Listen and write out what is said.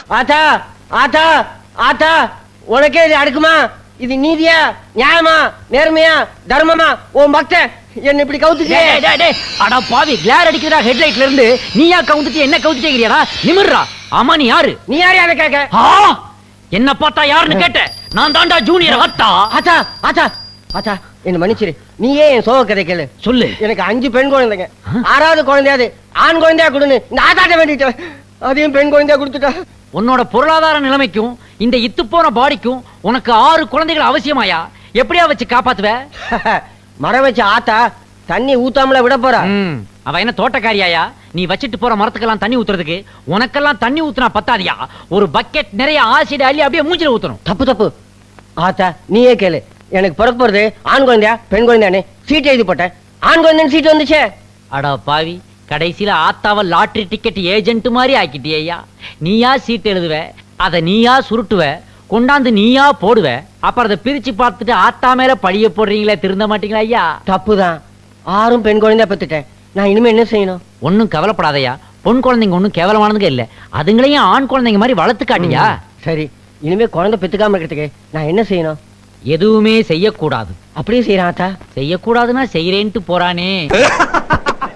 ஆத்தா ஆத்தா ஆத்தா உனக்கே இது அடுக்குமா இது நீதியா நியாயமா நேர்மையா தர்மமா உன் பக்தன் என்ன இப்படி கவுத்துட்டே டேய், டேய், டேய், டேய். அட பாவி கிளார் அடிக்கிறா ஹெட்லைட்ல இருந்து நீயா கவுந்துட்டு என்ன கவுத்துட்டேங்கிறியாடா நிமிர்றா ஆமா நீ யாரு நீ யாரையா அதை கேட்க ஆ என்ன பார்த்தா யாருன்னு கேட்ட நான் தாண்டா ஜூனியர் அத்தா ஆத்தா ஆத்தா ஆத்தா என்ன மன்னிச்சிரு நீயே என் சோக கதை கேளு சொல்லு எனக்கு அஞ்சு பெண் குழந்தைங்க ஆ? ஆறாவது குழந்தையாது ஆண் குழந்தையா கொடுன்னு இந்த ஆத்தாட்ட வேண்டிட்டு அதையும் பெண் குழந்தையா கொடுத்துட்டா உன்னோட பொருளாதார நிலைமைக்கும் இந்த இத்து போன பாடிக்கும் உனக்கு ஆறு குழந்தைகள் அவசியமாயா எப்படியா வச்சு காப்பாத்துவ மரம் வச்ச ஆத்தா தண்ணி ஊத்தாமல விட போறா ம், அவ என்ன தோட்டக்காரியாயா நீ வச்சிட்டு போற மரத்துக்கெல்லாம் தண்ணி ஊத்துறதுக்கு உனக்கெல்லாம் தண்ணி ஊத்துனா பத்தாதியா ஒரு பக்கெட் நிறைய ஆசிட் அள்ளி அப்படியே மூஞ்சில ஊத்தணும் தப்பு தப்பு ஆத்தா நீயே கேளு எனக்கு பிறக்க போறது ஆண் குழந்தையா பெண் குழந்தையானே சீட் எழுதி போட்டேன் ஆண் குழந்தைன்னு சீட் வந்துச்சே அடா பாவி கடைசியில ஆத்தாவ லாட்டரி டிக்கெட் ஏஜென்ட் மாதிரி ஆக்கிட்டியா நீயா சீட் எழுதுவ அத நீயா சுருட்டுவ கொண்டாந்து நீயா போடுவ அப்புறம் அதை பிரிச்சு பார்த்துட்டு ஆத்தா மேல பழிய போடுறீங்களே திருந்த மாட்டீங்களா ஐயா தப்புதான் ஆறும் பெண் குழந்தையா பெத்துட்டேன் நான் இனிமே என்ன செய்யணும் ஒண்ணும் கவலைப்படாதயா பொன் குழந்தைங்க ஒண்ணும் கேவலமானதுங்க இல்ல அதுங்களையும் ஆண் குழந்தைங்க மாதிரி வளர்த்து காட்டியா சரி இனிமே குழந்தை பெத்துக்காம இருக்கிறதுக்கு நான் என்ன செய்யணும் எதுவுமே செய்யக்கூடாது அப்படியே செய்யறேன் ஆத்தா செய்யக்கூடாதுன்னா செய்யறேன்ட்டு போறானே